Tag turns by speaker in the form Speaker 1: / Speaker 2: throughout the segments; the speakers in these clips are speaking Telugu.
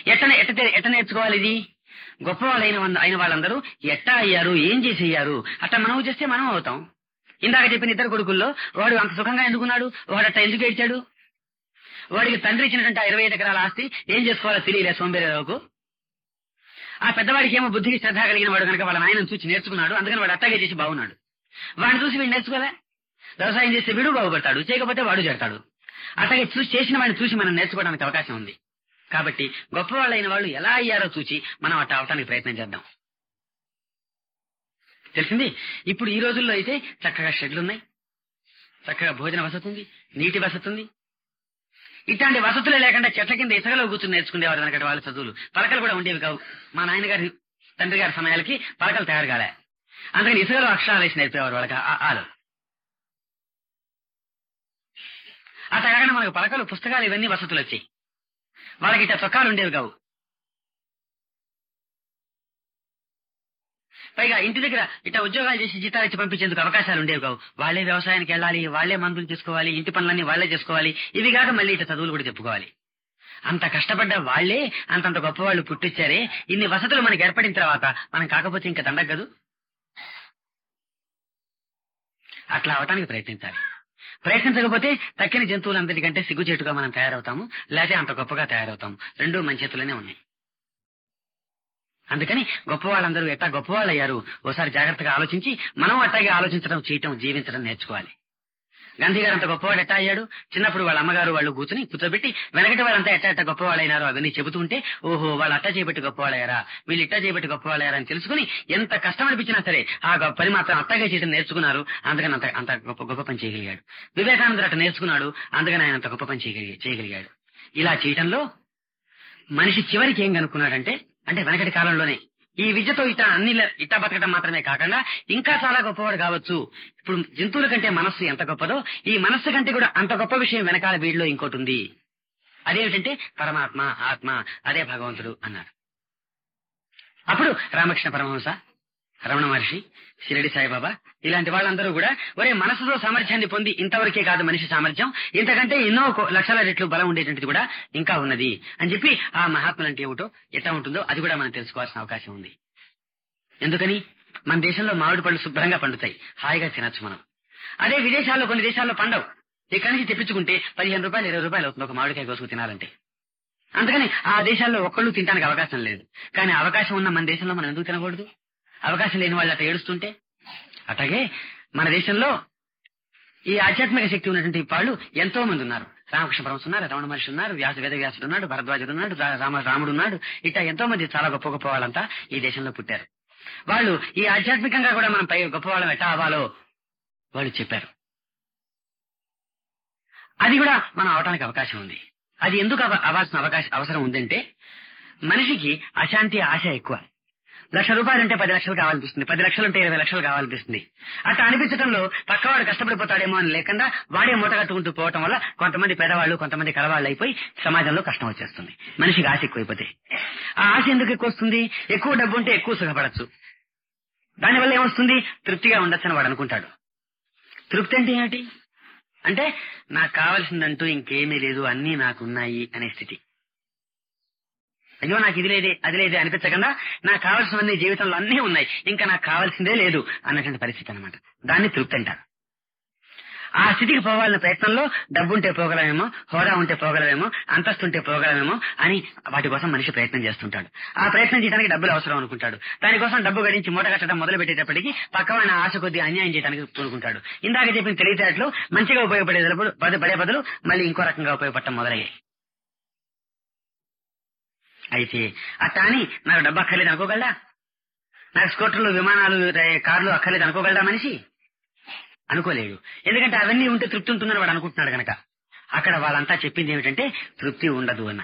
Speaker 1: ఎట్ట ఎట్ట తె- ఎట్ట నేర్చుకోవాలి ఇది గొప్పవాళ్ళైన వంద- అయిన వాళ్ళందరూ ఎట్టా అయ్యారు ఏం చేసి అయ్యారు అట్లా మనం చేస్తే మనం అవుతాం ఇందాక చెప్పిన ఇద్దరు కొడుకుల్లో వాడు అంత సుఖంగా ఎందుకున్నాడు వాడు అట్ట ఎందుకు ఏడ్చాడు వాడికి తండ్రి ఇచ్చినటువంటి ఆ ఇరవై ఐదు ఎకరాల ఆస్తి ఏం చేసుకోవాలో తెలియలే సోంబేరావుకు ఆ పెద్దవాడికి ఏమో బుద్ధికి శ్రద్ధ కలిగిన వాడు కనుక వాళ్ళ నాయనను చూసి నేర్చుకున్నాడు అందుకని వాడు అట్టాగే చేసి బాగున్నాడు వాడిని చూసి వీడు నేర్చుకోలే వ్యవసాయం చేస్తే వీడు బాగుపడతాడు చేయకపోతే వాడు చేస్తాడు అట్లాగే చూసి చేసిన వాడిని చూసి మనం నేర్చుకోవడానికి అవకాశం ఉంది కాబట్టి గొప్పవాళ్ళైన వాళ్ళు ఎలా అయ్యారో చూసి మనం అట్లా అవటానికి ప్రయత్నం చేద్దాం తెలిసింది ఇప్పుడు ఈ రోజుల్లో అయితే చక్కగా షెడ్లు ఉన్నాయి చక్కగా భోజన వసతి ఉంది నీటి వసతి ఉంది ఇట్లాంటి వసతులే లేకుండా చెట్ల కింద ఇసుకలో కూర్చుని నేర్చుకునేవారు వెనకటి వాళ్ళ చదువులు పలకలు కూడా ఉండేవి కావు మా నాయనగారి తండ్రి గారి సమయాలకి పలకలు తయారు కాలే అందుకని ఇసుకలో అక్షరాలు వేసి నేర్పేవారు వాళ్ళకి ఆ- ఆలు అట్లా కాకుండా మనకు పలకలు పుస్తకాలు ఇవన్నీ వసతులు వచ్చాయి వాళ్ళకి ఇట్లా చొక్కాలు ఉండేవి కావు పైగా ఇంటి దగ్గర ఇట్లా ఉద్యోగాలు చేసి జీతాలు ఇచ్చి పంపించేందుకు అవకాశాలు ఉండేవి కావు వాళ్ళే వ్యవసాయానికి వెళ్ళాలి వాళ్ళే మందులు తీసుకోవాలి ఇంటి పనులన్నీ వాళ్ళే చేసుకోవాలి ఇవి కాక మళ్ళీ ఇట్లా చదువులు కూడా చెప్పుకోవాలి అంత కష్టపడ్డ వాళ్ళే అంతంత గొప్పవాళ్ళు పుట్టించారే ఇన్ని వసతులు మనకి ఏర్పడిన తర్వాత మనం కాకపోతే ఇంకా దండగదు అట్లా అవటానికి ప్రయత్నించాలి ప్రయత్నించకపోతే తక్కిన జంతువులందరికంటే సిగ్గుచేటుగా మనం తయారవుతాము లేకపోతే అంత గొప్పగా తయారవుతాము రెండూ మన చేతుల్లోనే ఉన్నాయి అందుకని గొప్పవాళ్ళందరూ ఎట్టా గొప్పవాళ్ళు అయ్యారు ఓసారి జాగ్రత్తగా ఆలోచించి మనం అట్టాగే ఆలోచించడం చేయటం జీవించడం నేర్చుకోవాలి గాంధీ గారు అంత గొప్పవాడు ఎట్టా అయ్యాడు చిన్నప్పుడు వాళ్ళ అమ్మగారు వాళ్ళు కూర్చుని కూర్చోబెట్టి వెనకటి వాళ్ళంతా ఎట్టా ఎట్ట గొప్పవాళ్ళైనారో అవన్నీ చెబుతూ ఉంటే ఓహో వాళ్ళు అట్టా చేయబెట్టి గొప్పవాళ్ళయ్యారా వీళ్ళు ఇట్టా చేయబెట్టి గొప్పవాళ్ళయ్యారా అని తెలుసుకుని ఎంత కష్టం అనిపించినా సరే ఆ గొప్ప పని మాత్రం అట్టగా చేయడం నేర్చుకున్నారు అందుకని అంత అంత గొప్ప గొప్ప పని చేయగలిగాడు వివేకానందుడు అట్ట నేర్చుకున్నాడు అందుకని ఆయన అంత గొప్ప పని చేయగలిగి చేయగలిగాడు ఇలా చేయటంలో మనిషి చివరికి ఏం కనుక్కున్నాడంటే అంటే వెనకటి కాలంలోనే ఈ విద్యతో ఇట అన్ని ఇట్టా బతకడం మాత్రమే కాకుండా ఇంకా చాలా గొప్పవాడు కావచ్చు ఇప్పుడు జంతువుల కంటే మనస్సు ఎంత గొప్పదో ఈ మనస్సు కంటే కూడా అంత గొప్ప విషయం వెనకాల వీడిలో ఇంకోటి ఉంది అదేమిటంటే పరమాత్మ ఆత్మ అదే భగవంతుడు అన్నారు అప్పుడు రామకృష్ణ పరమహంస రమణ మహర్షి షిరడి సాయిబాబా ఇలాంటి వాళ్ళందరూ కూడా ఒరే మనసులో సామర్థ్యాన్ని పొంది ఇంతవరకే కాదు మనిషి సామర్థ్యం ఇంతకంటే ఎన్నో కో- లక్షల రెట్లు బలం ఉండేటువంటిది కూడా ఇంకా ఉన్నది అని చెప్పి ఆ మహాత్ములు అంటే ఏమిటో ఎట్లా ఉంటుందో అది కూడా మనం తెలుసుకోవాల్సిన అవకాశం ఉంది ఎందుకని మన దేశంలో మామిడి పళ్ళు శుభ్రంగా పండుతాయి హాయిగా తినొచ్చు మనం అదే విదేశాల్లో కొన్ని దేశాల్లో పండవు ఇక్కడి నుంచి తెప్పించుకుంటే పదిహేను రూపాయలు ఇరవై రూపాయలు అవుతుంది ఒక మామిడికాయ కోసుకు తినాలంటే అందుకని ఆ దేశాల్లో ఒక్కళ్ళు తినడానికి అవకాశం లేదు కానీ అవకాశం ఉన్న మన దేశంలో మనం ఎందుకు తినకూడదు అవకాశం లేని వాళ్ళు అట్లా ఏడుస్తుంటే అట్లాగే మన దేశంలో ఈ ఆధ్యాత్మిక శక్తి ఉన్నటువంటి వాళ్ళు ఎంతో మంది ఉన్నారు రామకృష్ణ పరమస్ ఉన్నారు రమణ మహర్షి ఉన్నారు వ్యాస వేద వ్యాసుడు ఉన్నాడు భరద్వాజుడు ఉన్నాడు రా- రామ రాముడు ఉన్నాడు ఇట్లా ఎంతో మంది చాలా గొప్ప గొప్ప వాళ్ళంతా ఈ దేశంలో పుట్టారు వాళ్ళు ఈ ఆధ్యాత్మికంగా కూడా మనం పై గొప్ప వాళ్ళం ఎట్లా అవ్వాలో వాళ్ళు చెప్పారు అది కూడా మనం అవటానికి అవకాశం ఉంది అది ఎందుకు అవ- అవ్వాల్సిన అవకాశం అవసరం ఉందంటే మనిషికి అశాంతి ఆశ ఎక్కువ లక్ష రూపాయలు ఉంటే పది లక్షలు కావాలనిపిస్తుంది పది లక్షలు ఉంటే ఇరవై లక్షలు కావాలనిపిస్తుంది అట్లా అనిపించడంలో పక్కవాడు కష్టపడిపోతాడేమో అని లేకుండా వాడే మూట కట్టుకుంటూ పోవటం వల్ల కొంతమంది పేదవాళ్ళు కొంతమంది కలవాళ్ళు అయిపోయి సమాజంలో కష్టం వచ్చేస్తుంది మనిషికి ఆశ ఎక్కువైపోతే ఆ ఆశ ఎందుకు ఎక్కువ వస్తుంది ఎక్కువ డబ్బు ఉంటే ఎక్కువ సుఖపడచ్చు దానివల్ల ఏమొస్తుంది తృప్తిగా ఉండొచ్చని వాడు అనుకుంటాడు తృప్తి అంటే ఏమిటి అంటే నాకు కావలసిందంటూ ఇంకేమీ లేదు అన్నీ నాకున్నాయి అనే స్థితి అయ్యో నాకు ఇది లేదే అది లేదే అనిపించకుండా నాకు కావాల్సినవన్నీ జీవితంలో అన్నీ ఉన్నాయి ఇంకా నాకు కావాల్సిందే లేదు అన్నటువంటి పరిస్థితి అన్నమాట దాన్ని తృప్తి అంటారు ఆ స్థితికి పోవాలన్న ప్రయత్నంలో డబ్బు ఉంటే పోగలమేమో హోదా ఉంటే పోగలమేమో అంతస్తు ఉంటే పోగలమేమో అని వాటి కోసం మనిషి ప్రయత్నం చేస్తుంటాడు ఆ ప్రయత్నం చేయడానికి డబ్బులు అవసరం అనుకుంటాడు దానికోసం డబ్బు గడించి మూట కట్టడం మొదలు పెట్టేటప్పటికి పక్కవాడిని ఆశ కొద్ది అన్యాయం చేయడానికి పూనుకుంటాడు ఇందాక చెప్పిన తెలివితేటలు మంచిగా ఉపయోగపడే బదులు- బదు- పడే బదులు మళ్ళీ ఇంకో రకంగా ఉపయోగపడటం మొదలయ్యాయి అయితే అట్టా అని నాకు డబ్బు అక్కర్లేదు అనుకోగలడా నాకు స్కూటర్లు విమానాలు రే- కార్లు అక్కర్లేదు అనుకోగలడా మనిషి అనుకోలేడు ఎందుకంటే అవన్నీ ఉంటే తృప్తి ఉంటుందని వాడు అనుకుంటున్నాడు గనక అక్కడ వాళ్ళంతా చెప్పింది ఏమిటంటే తృప్తి ఉండదు అన్న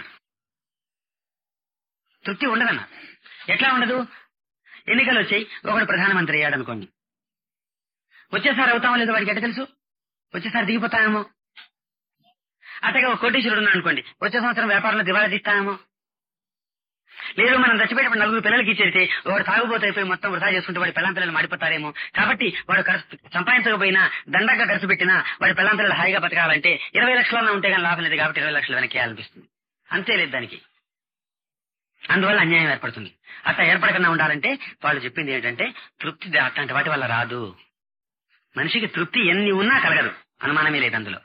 Speaker 1: తృప్తి ఉండదన్న ఎట్లా ఉండదు ఎన్నికలు వచ్చాయి ఒకడు ప్రధానమంత్రి అయ్యాడు అనుకోండి వచ్చేసారి అవుతామో లేదో వాడికి ఎట్ట తెలుసు వచ్చేసారి దిగిపోతామేమో అట్టగా ఒక కోటీశ్వరుడు ఉన్నాడు అనుకోండి వచ్చే సంవత్సరం వ్యాపారంలో దివాళా తీస్తామేమో లేదు మనం చచ్చిపోయేటప్పుడు నలుగురు పిల్లలకి ఇచ్చేస్తే వాడు తాగుబోతు అయిపోయి మొత్తం వృధా చేసుకుంటే వాడి పిల్లం పిల్లలు మాడిపోతారేమో కాబట్టి వాడు ఖర్చు సంపాదించకపోయినా దండగా ఖర్చు పెట్టినా వాడి పిల్లం పిల్లలు హాయిగా బతకాలంటే ఇరవై లక్షలన్నా ఉంటే కానీ లాభం లేదు కాబట్టి ఇరవై లక్షలు వెనక్కి అనిపిస్తుంది అంతే లేదు దానికి అందువల్ల అన్యాయం ఏర్పడుతుంది అట్లా ఏర్పడకుండా ఉండాలంటే వాళ్ళు చెప్పింది ఏంటంటే తృప్తి దా- అట్లాంటి వాటి వల్ల రాదు మనిషికి తృప్తి ఎన్ని ఉన్నా కలగదు అనుమానమే లేదు అందులో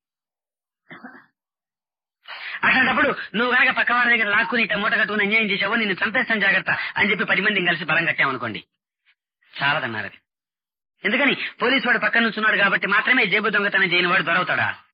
Speaker 1: అట్లాంటప్పుడు నువ్వు కనుక పక్కవాడి దగ్గర లాక్కుని ఇట్ట మూట కట్టుకుని అన్యాయం చేసావో నిన్ను చంపేస్తాను జాగ్రత్త అని చెప్పి పది మందిని కలిసి బలం కట్టామనుకోండి చాలదన్నారు అది ఎందుకని పోలీసు వాడు పక్కన నుంచున్నాడు కాబట్టి మాత్రమే జేబు దొంగతనం చేయని వాడు దొరవుతాడా